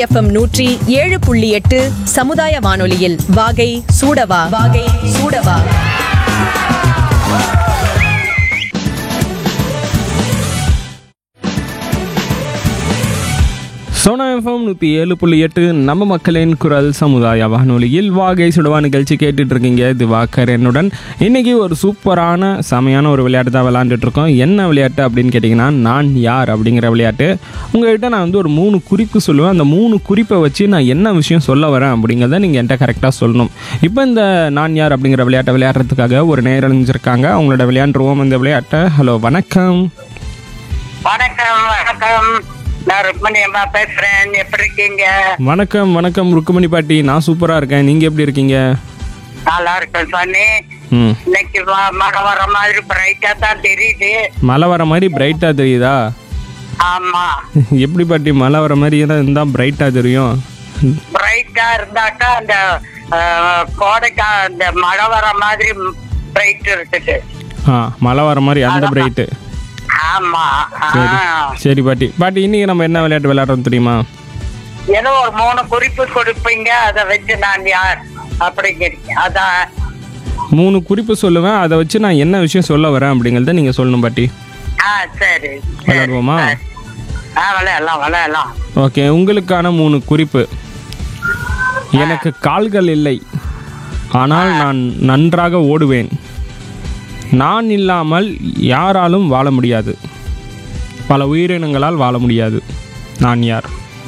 FM நூற்றி ஏழு புள்ளி எட்டு சமுதாய வானொலியில் வாகை சூடவா வாகை சூடவா சோனா எஃப்எம் நூற்றி ஏழு புள்ளி எட்டு நம்ம மக்களின் குரல் சமுதாய வானொலியில் வாகை சுடவா நிகழ்ச்சி கேட்டுட்டு இருக்கீங்க இது வாக்கர் என்னுடன் இன்னைக்கு ஒரு சூப்பரான செமையான ஒரு விளையாட்டு தான் விளையாண்டுட்டு இருக்கோம் என்ன விளையாட்டு அப்படின்னு கேட்டிங்கன்னா நான் யார் அப்படிங்கிற விளையாட்டு உங்கள்கிட்ட நான் வந்து ஒரு மூணு குறிப்பு சொல்லுவேன் அந்த மூணு குறிப்பை வச்சு நான் என்ன விஷயம் சொல்ல வரேன் அப்படிங்கிறத நீங்கள் என்கிட்ட கரெக்டாக சொல்லணும் இப்போ இந்த நான் யார் அப்படிங்கிற விளையாட்டை விளையாடுறதுக்காக ஒரு நேரம் அணிஞ்சிருக்காங்க அவங்களோட விளையாண்டுருவோம் இந்த விளையாட்டை ஹலோ வணக்கம் வணக்கம் வணக்கம் நான் ருக்மணி அம்மா பேசுறேன் எப்படி இருக்கீங்க வணக்கம் வணக்கம் ருக்குமணி பாட்டி நான் சூப்பராக இருக்கேன் நீங்கள் எப்படி இருக்கீங்க நல்லா இருக்கேன் சாமி ம் இன்னைக்கு ம- மழை வர மாதிரி பிரைட்டா தான் தெரியுது மழை வர மாதிரி பிரைட்டாக தெரியுதா ஆமா எப்படி பாட்டி மழை வர மாதிரி இருந்தால் பிரைட்டாக தெரியும் பிரைட்டா இருந்தாக்கா அந்த அஹ், கோடைக்கா அந்த மழை வர மாதிரி பிரைட் இருக்குது ஆ மழை வர மாதிரி அந்த பிரைட்டு ஆமா ஆ. சரி சரி பாட்டி பாட்டி இன்னைக்கு நம்ம என்ன விளையாட்டு விளையாடுறோம் தெரியுமா ஏதோ ஒரு மூணு குறிப்பு கொடுப்பீங்க அதை வச்சு நான் யார் அப்படிங்கிறீங்க அதான் மூணு குறிப்பு சொல்லுவேன் அதை வச்சு நான் என்ன விஷயம் சொல்ல வரேன் அப்படிங்கிறத நீங்கள் சொல்லணும் பாட்டி ஆ சரி சரி. விளையாடுவோமா? ஆ விளையாடலாம் விளையாடலாம் ஓகே உங்களுக்கான மூணு குறிப்பு எனக்கு கால்கள் இல்லை ஆனால் நான் நன்றாக ஓடுவேன் நான் இல்லாமல் யாராலும் வாழ முடியாது பல உயிரினங்களால் வாழ முடியாது நான் யார்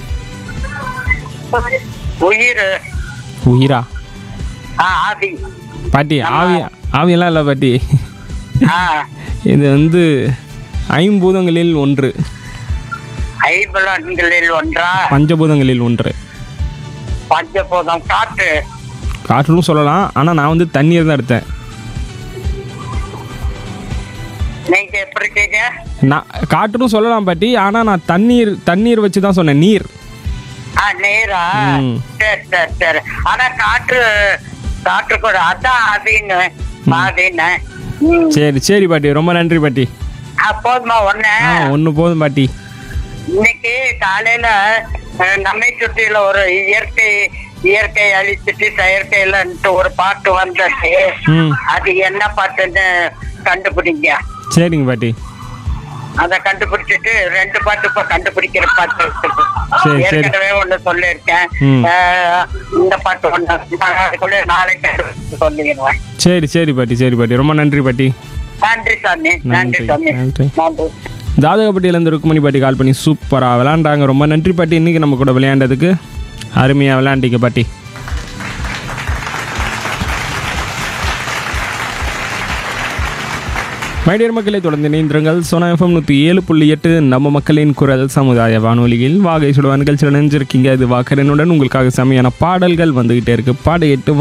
உயிர் உயிரா ஆ, ஆவி பாட்டி ஆவி ஆவியெல்லாம் இல்லை பாட்டி ஆ, இது வந்து ஐம்பூதங்களில் ஒன்று ஐம்பலன்களில் ஒன்றா பஞ்சபூதங்களில் ஒன்று பஞ்சபூதம் காற்று காற்றுன்னு சொல்லலாம் ஆனால் நான் வந்து தண்ணீர் தான் எடுத்தேன் நீங்க எப்படி இருக்கீங்க நான் காற்றுன்னு சொல்லலாம் பாட்டி ஆனால் நான் தண்ணீர் தண்ணீர் வச்சு தான் சொன்னேன் நீர் ஆ நேரா ம். சரி சரி சரி ஆனா காற்று காற்று கூட அதான் ஆவின்னு ஆவின்னு ம். சரி சரி பாட்டி ரொம்ப நன்றி பாட்டி ஆ, போதுமா ஒண்ணு ஆ ஒன்று போதும் பாட்டி இன்னைக்கு காலையில அஹ், நம்மை சுற்றில ஒரு இயற்கை இயற்கை அழிச்சிட்டு செயற்கையிலன்ட்டு ஒரு பாட்டு வந்தது ம் அது என்ன பாட்டுன்னு கண்டுபிடிங்க சரிங்க பாட்டி அத கண்டுபிடிச்சிட்டு ரெண்டு பாட்டு இப்ப கண்டுபிடிக்கிற பாட்டு இருக்குது. சரி, சரி. ஏற்கனவே ஒண்ணு சொல்லியிருக்கேன் ம். அஹ், இந்த பாட்டு ஒண்ணு நான் அதுக்குள்ள நாளைக்கு கண்டுபிடிச்சு சொல்லிடுவேன் சரி சரி பாட்டி சரி பாட்டி ரொம்ப நன்றி பாட்டி நன்றி சாமி நன்றி நன்றி, சாமி நன்றி. நன்றி தாதகப்பட்டியிலேருந்து ருக்குமணி பாட்டி கால் பண்ணி சூப்பராக விளையாண்டாங்க ரொம்ப நன்றி பாட்டி இன்றைக்கி நம்ம கூட விளையாண்டதுக்கு அருமையாக விளையாண்டிங்க பாட்டி மைடியர் மக்களை தொடர்ந்து இணைந்திருங்கள் சோனா எஃப்எம் நூற்றி ஏழு புள்ளி எட்டு நம்ம மக்களின் குரல் சமுதாய வானொலியில் வாகை சுடுவா நிகழ்ச்சியில் நினைஞ்சிருக்கீங்க இது வாக்கரனுடன் உங்களுக்காக செமையான பாடல்கள் வந்துகிட்டே இருக்கு பாட எட்டு